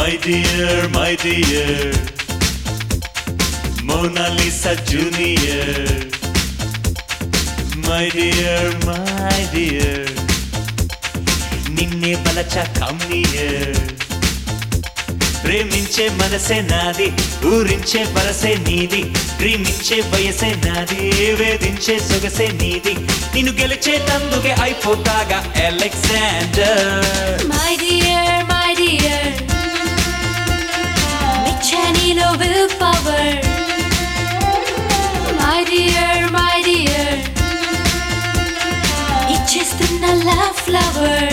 My dear, my dear, Mona Lisa Junior. My dear, my dear, నిన్నే బలచ కమ్మియర్ ప్రేమించే మనసే నాది ఊరించే వరసే నీది ప్రేమించే వయసే నాది వేధించే సొగసే నీది నిన్ను గెలిచేటందుకే అయిపోతాగా Alexander My dear, my dear నిచ్చెనీలో will power My dear, my dear ఇచ్చేస్తున్న లవ్ ఫ్లవర్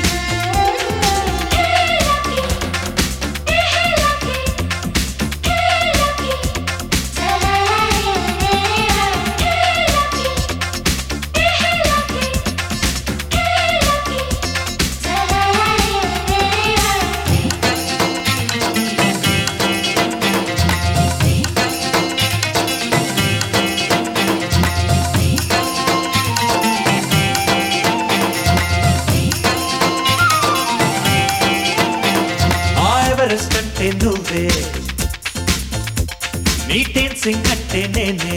ఆ ఎవరెస్ట్ అంటే నువ్వే నీ సింగ్ అంటే నేనే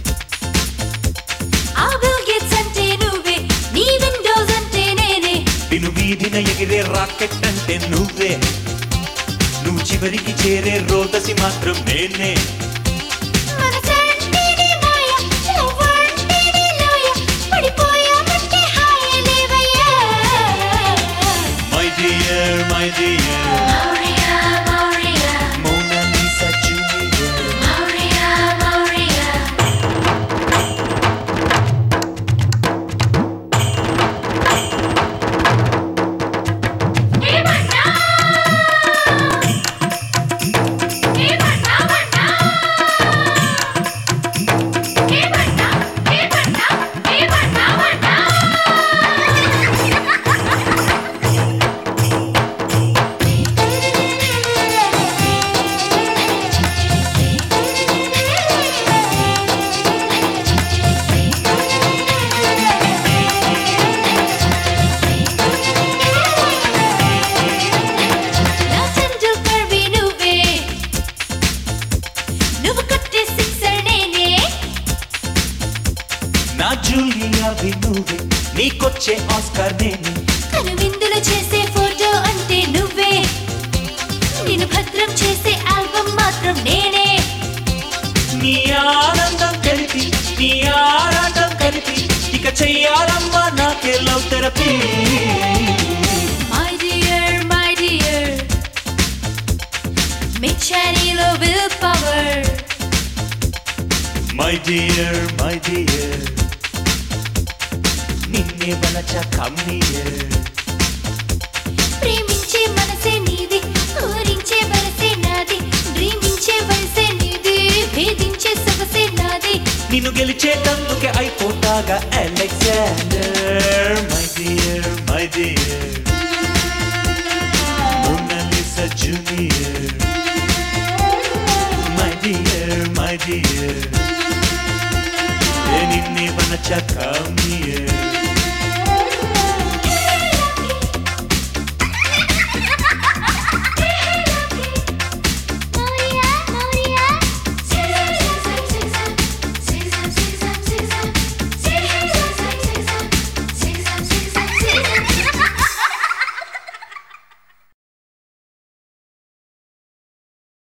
ఆ బిల్ గేట్స్ అంటే నువ్వే నీ విండోస్ అంటే నేనే విను వీధిన ఎగిరే రాకెట్ అంటే నువ్వే నువ్వు చివరికి చేరే రోదసి మాత్రం నేనే మనసంటేనే మాయ లవ్ అంటేనే లోయ పడిపోయామంటే హాయే లేవయ్యా మై డియర్ మై డియర్ మౌరియా మౌరియా మోనాలిసా జూనియర్ మౌరియా మౌరియా ఏమన్నా ఏమన్నా మన్నా ఏమన్నా ఏమన్నా ఏమన్నా మన్నా నా సెంట్రల్ కర్వీ నువ్వే నువ్వు కొట్టే సిక్సర్ నేనే నా జూలియా నువ్వే నీకొచ్చే ఆస్కార్ నేనే కను విందులు చేసే ఫోటో అంటే నువ్వే నేను భద్రం చేసే ఆల్బమ్ మాత్రం నేనే నీ ఆనందం కలిపి నీ ఆరాటం కలిపి ఇక చెయ్యాలమ్మా నాకే love therapy my dear my dear మిచ్చనీలో will power my dear my dear నిన్నే బలచ కమ్మియర్ ప్రేమించే మనసే నీది ఊరించే వరసే నాది డ్రీమించే వయసే నీది భేదించే సొగసే నాది నిన్ను గెలిచేటందుకే అయిపోతాగా Alexander my dear my dear Mona Lisa junior my dear my dear నిన్నే బలచ కమ్మియర్